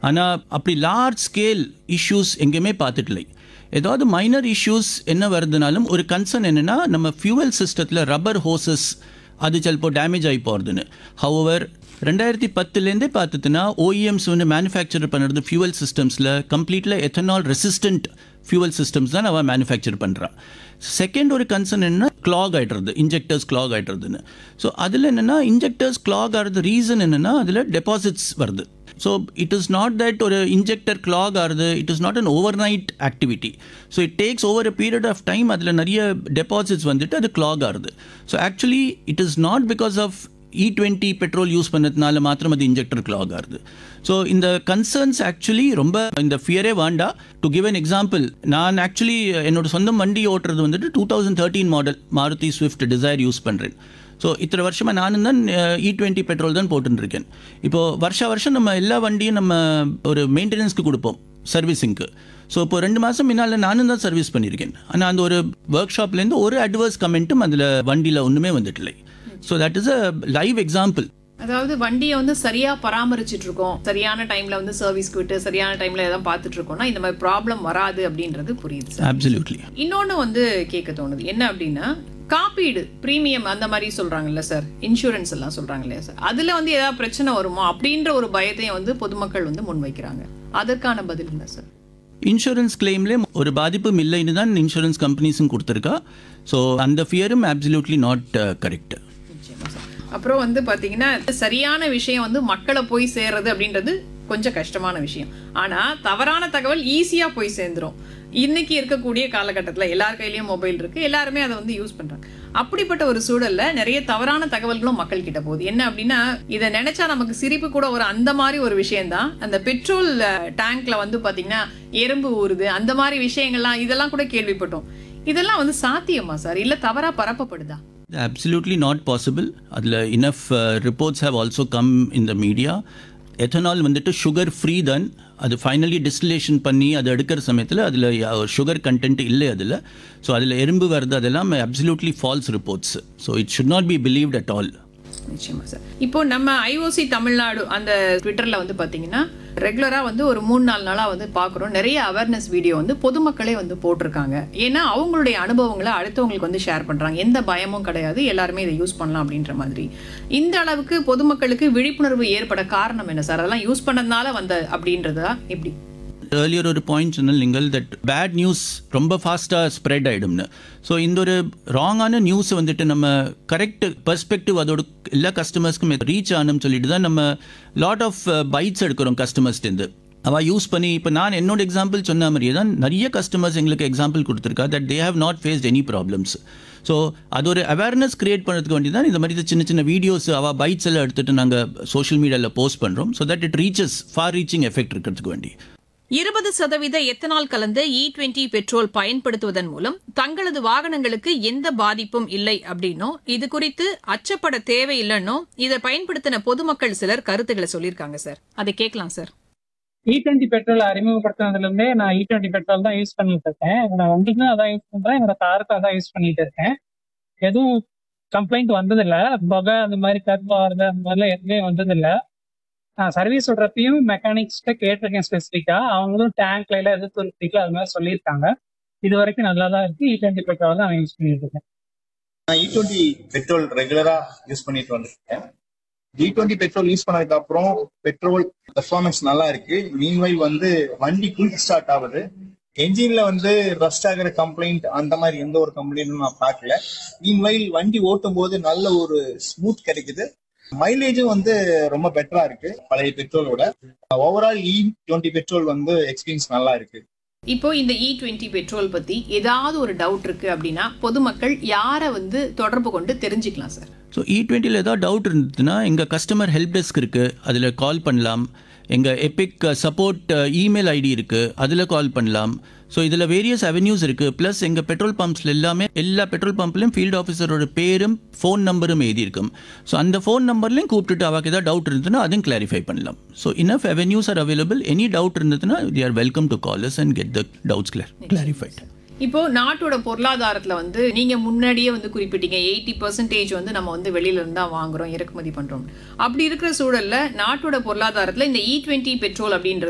ஆனால் அப்படி large scale issues எங்கேயுமே பார்த்துட்டில்லை ஏதாவது மைனர் இஷ்யூஸ் என்ன வருதுனாலும் ஒரு கன்சர்ன் என்னென்னா நம்ம ஃபியூவல் சிஸ்டத்தில் ரப்பர் ஹோசஸ் அது சிலப்போ டேமேஜ் ஆகி போகிறதுன்னு ஹவவர் ரெண்டாயிரத்தி பத்துலேருந்தே பார்த்துட்டுனா ஓஇஎம்ஸ் வந்து மேனுஃபேக்சர் பண்ணுறது ஃபியூவல் சிஸ்டம்ஸில் கம்ப்ளீட்டில் எத்தனால் ரெசிஸ்டன்ட் ஃபியூவல் சிஸ்டம்ஸ் தான் அவன் மேனுஃபேக்சர் பண்ணுறான் செகண்ட் ஒரு கன்சர்ன் என்ன கிளாக் ஆகிடுறது இன்ஜெக்டர்ஸ் கிளாக் ஆகிடுறதுன்னு ஸோ அதில் என்னென்னா இன்ஜெக்டர்ஸ் கிளாக் ஆகிறது ரீசன் என்னென்னா அதில் டெபாசிட்ஸ் வருது so it is not that ஒரு இன்ஜெக்டர் கிளாக் ஆகுது it is not an overnight activity so it takes over a period of time அதில் நிறைய டெபாசிட்ஸ் வந்துட்டு அது கிளாக் ஆகுது so actually it is not because of E twenty petrol use பண்ணதுனால மாத்திரம் அது இன்ஜெக்டர் கிளாக் ஆகுது ஸோ இந்த கன்சர்ன்ஸ் ஆக்சுவலி ரொம்ப இந்த ஃபியரே வேண்டா டு கிவ் அன் எக்ஸாம்பிள் நான் ஆக்சுவலி என்னோட சொந்த வண்டி ஓட்டுறது வந்துட்டு two thousand thirteen model Maruti Swift Dzire use பண்ணுறேன் ஸோ இத்தனை வருஷமாக நானும் தான் இ டுவெண்ட்டி பெட்ரோல் தான் போட்டுருக்கேன் இப்போது வருஷ வருஷம் நம்ம எல்லா வண்டியும் நம்ம ஒரு மெயின்டெனன்ஸ்க்கு கொடுப்போம் சர்வீஸிங்க்கு ஸோ இப்போ ரெண்டு மாதம் முன்னால் நானும் தான் சர்வீஸ் பண்ணியிருக்கேன் ஆனால் அந்த ஒரு ஒர்க் ஷாப்லேருந்து ஒரு அட்வர்ஸ் கமெண்ட்டும் அதில் வண்டியில் ஒன்றுமே வந்துட்டில்லை so that is a live example அதாவது வண்டியை வந்து சரியா பராமரிச்சிட்டு இருக்கோம் சரியான டைம்ல வந்து சர்வீஸ்க்கு விட்டு சரியான டைம்ல எதாவது பார்த்துட்டு இருக்கோம்னா இந்த மாதிரி ப்ராப்ளம் வராது அப்படின்றது புரியுது சார் அப்சல்யூட்லி இன்னொன்று வந்து கேட்க தோணுது என்ன அப்படின்னா காப்பீடு பிரீமியம் அந்த மாதிரி சொல்றாங்கல்ல சார் இன்சூரன்ஸ் எல்லாம் சொல்றாங்க இல்லையா சார் அதுல வந்து ஏதாவது பிரச்சனை வருமோ அப்படின்ற ஒரு பயத்தையும் வந்து பொதுமக்கள் வந்து முன்வைக்கிறாங்க அதற்கான பதில் என்ன சார் இன்சூரன்ஸ் கிளைம்லே ஒரு பாதிப்பும் இல்லைன்னு தான் இன்சூரன்ஸ் கம்பெனிஸும் கொடுத்துருக்கா ஸோ அந்த ஃபியரும் அப்சல்யூட்லி நாட் கரெக்ட் நிச்சயமா சார் அப்புறம் வந்து பாத்தீங்கன்னா சரியான விஷயம் வந்து மக்களை போய் சேர்றது அப்படின்றது கொஞ்சம் கஷ்டமான விஷயம் ஆனா தவறான தகவல் ஈஸியா போய் சேர்ந்துரும் இன்னைக்கு இருக்கக்கூடிய காலகட்டத்துல எல்லார் கையிலயும் மொபைல் இருக்கு எல்லாருமே அதை வந்து யூஸ் பண்றாங்க அப்படிப்பட்ட ஒரு சூழல்ல நிறைய தவறான தகவல்களும் மக்கள் கிட்ட போகுது என்ன அப்படின்னா இதை நினைச்சா நமக்கு சிரிப்பு கூட ஒரு அந்த மாதிரி ஒரு விஷயம்தான் அந்த பெட்ரோல் டேங்க்ல வந்து பாத்தீங்கன்னா எறும்பு ஊறுது அந்த மாதிரி விஷயங்கள்லாம் இதெல்லாம் கூட கேள்விப்பட்டோம் இதெல்லாம் வந்து சாத்தியமா சார் இல்ல தவறா பரப்பப்படுதா அப்சல்யூட்லி நாட் பாசிபிள் அதில் enough reports have also come in the media ethanol வந்துட்டு சுகர் ஃப்ரீ தான் அது ஃபைனலி டிஸ்டிலேஷன் பண்ணி அது எடுக்கிற சமயத்தில் அதில் சுகர் கண்டென்ட் இல்லை அதில் ஸோ அதில் எறும்பு வருது அதெல்லாம் absolutely false reports so it should not be believed at all நிச்சயமா சார் இப்போ நம்ம ஐஓசி தமிழ்நாடு அந்த ட்விட்டர்ல வந்து பாத்தீங்கன்னா ரெகுலரா வந்து ஒரு மூணு நாலு நாளா வந்து பாக்குறோம் நிறைய அவேர்னஸ் வீடியோ வந்து பொதுமக்களே வந்து போட்டிருக்காங்க ஏன்னா அவங்களுடைய அனுபவங்களை அடுத்தவங்களுக்கு வந்து ஷேர் பண்றாங்க எந்த பயமும் கிடையாது எல்லாருமே இதை யூஸ் பண்ணலாம் அப்படின்ற மாதிரி இந்த அளவுக்கு பொதுமக்களுக்கு விழிப்புணர்வு ஏற்பட காரணம் என்ன சார் அதெல்லாம் யூஸ் பண்ணதுனால வந்த அப்படின்றதா எப்படி ஏர்லியர் ஒரு பாயிண்ட் சொன்னல் நீங்கள் தட் பேட் நியூஸ் ரொம்ப ஃபாஸ்ட்டாக ஸ்ப்ரெட் ஆகிடும்னு ஸோ இந்த ஒரு ராங்கான நியூஸை வந்துட்டு நம்ம கரெக்ட் பெர்ஸ்பெக்டிவ் அதோட எல்லா கஸ்டமர்ஸ்க்கும் ரீச் ஆகணும்னு சொல்லிட்டு தான் நம்ம லாட் ஆஃப் பைட்ஸ் எடுக்கிறோம் கஸ்டமர்ஸ்லேருந்து அவள் யூஸ் பண்ணி இப்போ நான் என்னோட எக்ஸாம்பிள் சொன்ன மாதிரியே தான் நிறைய கஸ்டமர்ஸ் எங்களுக்கு எக்ஸாம்பிள் கொடுத்துருக்கா that they have not faced any problems so அது ஒரு அவேர்னஸ் கிரியேட் பண்ணுறதுக்கு வேண்டி தான் இந்த மாதிரி சின்ன சின்ன வீடியோஸ் அவள் பைட்ஸ் எல்லாம் எடுத்துகிட்டு நாங்கள் சோஷியல் மீடியாவில் போஸ்ட் பண்ணுறோம் so that it reaches far reaching effect இருக்கிறதுக்கு வேண்டி இருபது சதவீத எத்தனால் கலந்த இ டுவெண்டி பெட்ரோல் பயன்படுத்துவதன் மூலம் தங்களது வாகனங்களுக்கு எந்த பாதிப்பும் இல்லை அப்படின்னும் இது குறித்து அச்சப்பட தேவையில்லைன்னும் இதை பயன்படுத்தின பொதுமக்கள் சிலர் கருத்துக்களை சொல்லியிருக்காங்க சார் அதை கேட்கலாம் சார் இ டுவெண்ட்டி பெட்ரோல் அறிமுகப்படுத்தினதுல இருந்தே நான் இ டுவெண்ட்டி பெட்ரோல் தான் யூஸ் பண்ணிட்டு இருக்கேன் என்னோட வண்டிக்கும் அதான் யூஸ் பண்றேன் என்னோட காருக்கும் அதான் யூஸ் பண்ணிட்டு இருக்கேன் எதுவும் கம்ப்ளைண்ட் வந்ததில்ல புகை அந்த மாதிரி கருப்பு வருது அந்த மாதிரிலாம் எதுவுமே வந்ததில்ல நான் சர்வீஸ் விடுறப்பையும் மெக்கானிக்ஸ்கிட்ட கேட்டிருக்கேன் ஸ்பெசிஃபிக்கா அவங்களும் டேங்க்ல எல்லாம் எது துருப்பிக்கல அது மாதிரி சொல்லியிருக்காங்க இது வரைக்கும் நல்லா தான் இருக்கு இ டுவெண்ட்டி பெட்ரோல் தான் நான் யூஸ் பண்ணிட்டு இருக்கேன் நான் இ டுவெண்ட்டி பெட்ரோல் ரெகுலரா யூஸ் பண்ணிட்டு வந்திருக்கேன் இ டுவெண்ட்டி பெட்ரோல் யூஸ் பண்ணதுக்கு அப்புறம் பெட்ரோல் பெர்ஃபார்மன்ஸ் நல்லா இருக்கு மீன்வைல் வந்து வண்டி குயிக் ஸ்டார்ட் ஆகுது என்ஜின்ல வந்து ரஸ்ட் ஆகிற கம்ப்ளைண்ட் அந்த மாதிரி எந்த ஒரு கம்ப்ளைண்ட்டும் நான் பார்க்கல மீன்வைல் வண்டி ஓட்டும் போது நல்ல ஒரு ஸ்மூத் கிடைக்குது மைலேஜும் வந்து ரொம்ப பெட்டரா இருக்கு பழைய பெட்ரோலோட ஓவரால் இ டுவெண்ட்டி பெட்ரோல் வந்து எக்ஸ்பீரியன்ஸ் நல்லா இருக்கு இப்போ இந்த இ டுவெண்ட்டி பெட்ரோல் பத்தி ஏதாவது ஒரு டவுட் இருக்கு அப்படின்னா பொதுமக்கள் யாரை வந்து தொடர்பு கொண்டு தெரிஞ்சுக்கலாம் சார் ஸோ இ டுவெண்ட்டியில் ஏதாவது டவுட் இருந்ததுன்னா எங்கள் கஸ்டமர் ஹெல்ப் டெஸ்க் இருக்குது அதில் கால் பண்ணலாம் எங்கள் எபிக் சப்போர்ட் இமெயில் ஐடி இருக்குது அதில் கால் பண்ணலாம் ஸோ இதில் வேரியஸ் அவென்யூஸ் இருக்குது ப்ளஸ் எங்கள் பெட்ரோல் பம்ப்ஸில் எல்லாமே எல்லா பெட்ரோல் பம்ப்லையும் ஃபீல்டு ஆஃபீஸரோட பேரும் ஃபோன் நம்பரும் எழுதியிருக்கும் ஸோ அந்த ஃபோன் நம்பர்லையும் கூப்பிட்டுட்டு அவருக்கு ஏதாவது டவுட் இருந்ததுன்னா அதையும் கிளாரிஃபை பண்ணலாம் so enough avenues are available any doubt இருந்ததுன்னா they are welcome to callers and get the doubts clear clarified இப்போ நாட்டோட பொருளாதாரத்துல வந்து நீங்க முன்னாடியே வந்து குறிப்பிட்டீங்க எயிட்டி பர்சன்டேஜ் வந்து நம்ம வந்து வெளியில இருந்தா வாங்குறோம் இறக்குமதி பண்றோம் அப்படி இருக்கிற சூழல்ல நாட்டோட பொருளாதாரத்துல இந்த இ டுவெண்ட்டி பெட்ரோல் அப்படின்றது